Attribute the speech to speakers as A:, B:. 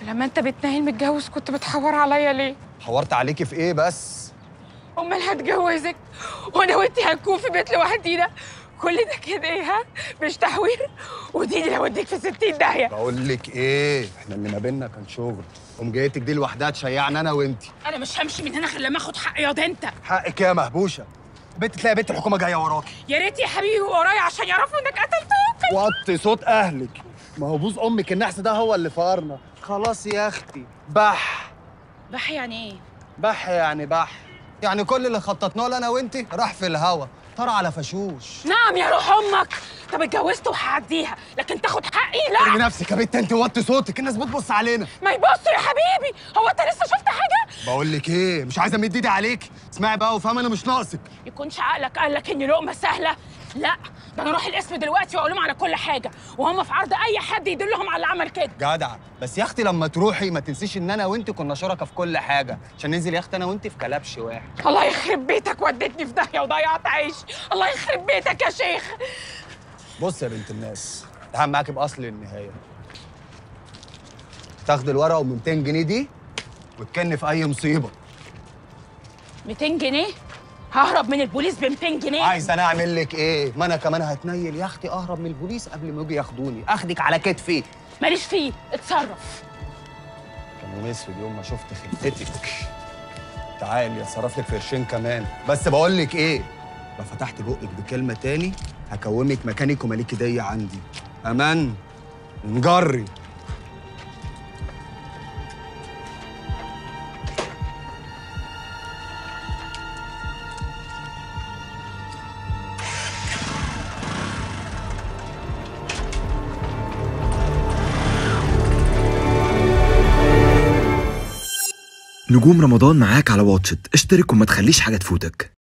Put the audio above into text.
A: لما انت بتناهل متجوز كنت بتحور عليا ليه
B: حورت عليكي في ايه بس
A: امال هتجوزك وانا وانت هنكون في بيت لوحدينا كل ده كده ايه ها مش تحوير ودي اللي هوديك في 60 داهيه
B: بقول لك ايه احنا اللي ما بينا كان شغل قوم جايتك دي لوحدها تشيعنا انا وانتي
A: انا مش همشي من هنا غير لما اخد حقي ياض انت
B: حقك يا مهبوشه بنت تلاقي بنت الحكومه جايه وراكي
A: يا ريت يا حبيبي ورايا عشان يعرفوا انك قتلته
B: وطي صوت اهلك ما هو بوز امك النحس ده هو اللي فارنا خلاص يا اختي بح
A: بح يعني ايه
B: بح يعني بح يعني كل اللي خططناه له انا وانتي راح في الهوا طار على فشوش
A: نعم يا روح امك طب اتجوزت وهعديها لكن تاخد حقي
B: ارمي
A: لا
B: نفسك يا بنت انت وطي صوتك الناس بتبص علينا
A: ما يبصوا يا حبيبي هو انت لسه شفت حاجه
B: بقول لك ايه مش عايزه امد ايدي عليك اسمعي بقى وفهم انا مش ناقصك
A: يكونش عقلك قال لك ان لقمه سهله لا ده انا اروح القسم دلوقتي واقول لهم على كل حاجه وهم في عرض اي حد يدلهم على اللي عمل كده
B: جدع بس يا اختي لما تروحي ما تنسيش ان انا وانت كنا شركاء في كل حاجه عشان ننزل يا اختي انا وانت في كلبش واحد
A: الله يخرب بيتك وديتني في داهيه وضيعت عيش الله يخرب بيتك يا شيخ
B: بص يا بنت الناس تعال معاكي باصل النهايه تاخد الورقه و 200 جنيه دي وتكني في اي مصيبه
A: 200 جنيه ههرب من البوليس ب 200 جنيه
B: عايز انا اعمل لك ايه ما انا كمان هتنيل يا اختي اهرب من البوليس قبل ما يجوا ياخدوني اخدك على كتفي
A: ماليش فيه اتصرف
B: كان يوم اسود يوم ما شفت خلقتك تعالي يا صرف لك قرشين كمان بس بقول لك ايه لو فتحت بقك بكلمه تاني هكومك مكانك ومالك ايديا عندي امان نجري
C: نجوم رمضان معاك على واتشت اشترك وما تخليش حاجة تفوتك